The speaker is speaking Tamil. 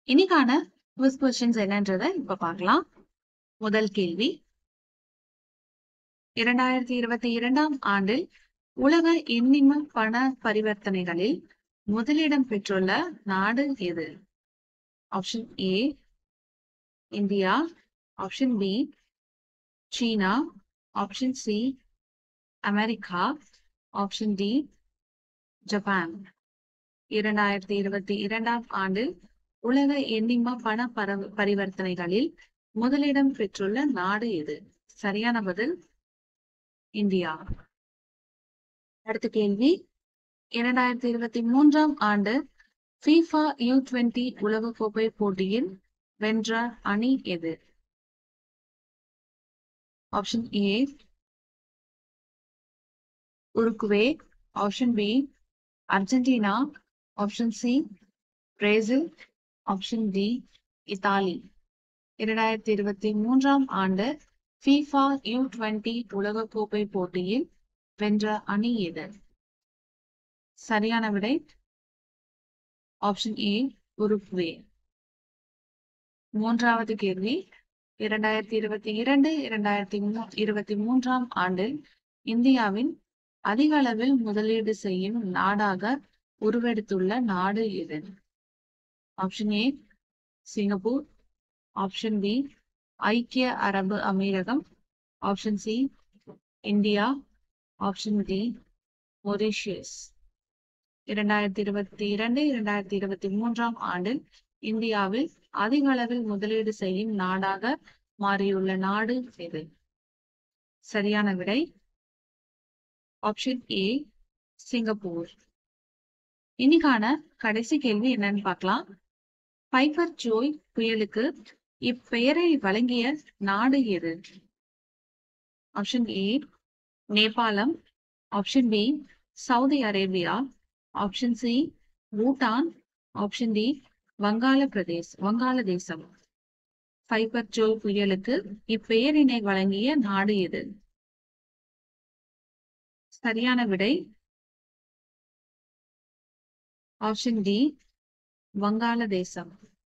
இன்னைக்கான குவிஸ் கொஸ்டின்ஸ் என்னன்றத இப்ப பார்க்கலாம் முதல் கேள்வி இரண்டாயிரத்தி இருபத்தி இரண்டாம் ஆண்டில் உலக எண்ணிம பண பரிவர்த்தனைகளில் முதலிடம் பெற்றுள்ள நாடு எது option A India option B சீனா ஆப்ஷன் சி அமெரிக்கா ஆப்ஷன் டி ஜப்பான் இரண்டாயிரத்தி இருபத்தி இரண்டாம் ஆண்டில் உலக எண்ணிம பண பர பரிவர்த்தனைகளில் முதலிடம் பெற்றுள்ள நாடு எது சரியான பதில் இந்தியா அடுத்த கேள்வி இரண்டாயிரத்தி இருபத்தி மூன்றாம் ஆண்டு ஃபீஃபா யூ டுவெண்டி உலகக்கோப்பை போட்டியில் வென்ற அணி எது ஆப்ஷன் ஏ உருக்குவே option B Argentina option C Brazil option D இத்தாலி இரண்டாயிரத்தி இருபத்தி மூன்றாம் ஆண்டு ஃபீஃபா யூ டுவெண்டி உலகக்கோப்பை போட்டியில் வென்ற அணி எது சரியான விடை ஆப்ஷன் ஏ உருக்குவே மூன்றாவது கேள்வி இரண்டாயிரத்தி இருபத்தி இரண்டு இரண்டாயிரத்தி இருபத்தி மூன்றாம் ஆண்டில் இந்தியாவின் அதிக அளவில் முதலீடு செய்யும் நாடாக உருவெடுத்துள்ள நாடு எது option A Singapore option B ஐக்கிய அரபு அமீரகம் option C India option D Mauritius இரண்டாயிரத்தி இருபத்தி இரண்டு இரண்டாயிரத்தி இருபத்தி மூன்றாம் ஆண்டில் இந்தியாவில் அதிக அளவில் முதலீடு செய்யும் நாடாக மாறியுள்ள நாடு எது சரியான விடை ஆப்ஷன் ஏ சிங்கப்பூர் இன்னைக்கான கடைசி கேள்வி என்னன்னு பார்க்கலாம் பைபர் ஜோய் புயலுக்கு இப்பெயரை வழங்கிய நாடு எது ஆப்ஷன் ஏ நேபாளம் option B Saudi Arabia option C Bhutan option D வங்காள பிரதேஷ் வங்காளதேசம் ஃபைபர் ஜோய் புயலுக்கு இப்பெயரினை வழங்கிய நாடு எது சரியான விடை ஆப்ஷன் டி வங்காளதேசம்